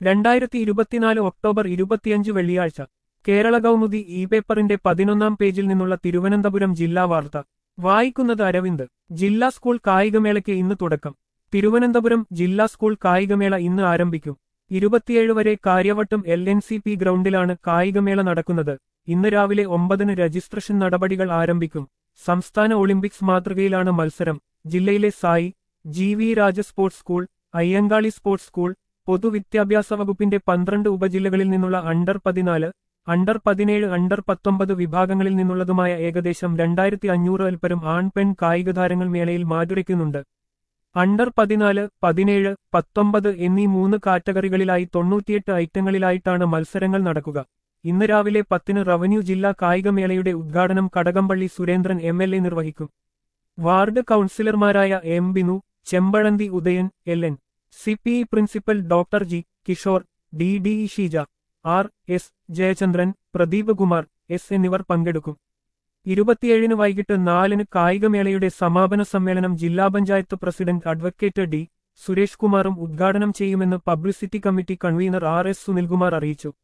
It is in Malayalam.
രണ്ടായിരത്തി ഇരുപത്തിനാല് ഒക്ടോബർ ഇരുപത്തിയഞ്ച് വെള്ളിയാഴ്ച കേരള കൗമുദി ഇ പേപ്പറിന്റെ പതിനൊന്നാം പേജിൽ നിന്നുള്ള തിരുവനന്തപുരം ജില്ലാ വാർത്ത വായിക്കുന്നത് അരവിന്ദ് ജില്ലാ സ്കൂൾ കായികമേളയ്ക്ക് ഇന്ന് തുടക്കം തിരുവനന്തപുരം ജില്ലാ സ്കൂൾ കായികമേള ഇന്ന് ആരംഭിക്കും ഇരുപത്തിയേഴ് വരെ Karyavattom L N C P ഗ്രൗണ്ടിലാണ് കായികമേള നടക്കുന്നത് ഇന്ന് രാവിലെ ഒമ്പതിന് രജിസ്ട്രേഷൻ നടപടികൾ ആരംഭിക്കും സംസ്ഥാന ഒളിമ്പിക്സ് മാതൃകയിലാണ് മത്സരം ജില്ലയിലെ SAI G V Raja sports school Ayyankali sports school പൊതുവിദ്യാഭ്യാസ വകുപ്പിന്റെ പന്ത്രണ്ട് ഉപജില്ലകളിൽ നിന്നുള്ള അണ്ടർ പതിനാല് അണ്ടർ പതിനേഴ് അണ്ടർ പത്തൊമ്പത് വിഭാഗങ്ങളിൽ നിന്നുള്ളതുമായ ഏകദേശം രണ്ടായിരത്തി അഞ്ഞൂറ് അൽപ്പരം ആൺ പെൺ കായിക താരങ്ങൾ മേളയിൽ മാറ്റുരയ്ക്കുന്നുണ്ട് അണ്ടർ പതിനാല് പതിനേഴ് പത്തൊമ്പത് എന്നീ മൂന്ന് കാറ്റഗറികളിലായി തൊണ്ണൂറ്റിയെട്ട് ഐറ്റങ്ങളിലായിട്ടാണ് മത്സരങ്ങൾ നടക്കുക ഇന്ന് രാവിലെ പത്തിന് റവന്യൂ ജില്ലാ കായികമേളയുടെ ഉദ്ഘാടനം Kadakampally Surendran M L A നിർവഹിക്കും വാർഡ് കൗൺസിലർമാരായ M Binu Chempazhanthi Udayan L N C P E principal doctor G Kishore D D E Sheeja R S Jayachandran Pradeep Kumar S എന്നിവർ പങ്കെടുക്കും ഇരുപത്തിയേഴിന് വൈകിട്ട് നാലിന് കായികമേളയുടെ സമാപന സമ്മേളനം ജില്ലാ panchayat president advocate D Suresh കുമാറും ഉദ്ഘാടനം ചെയ്യുമെന്ന് publicity committee convener R S Sunilkumar അറിയിച്ചു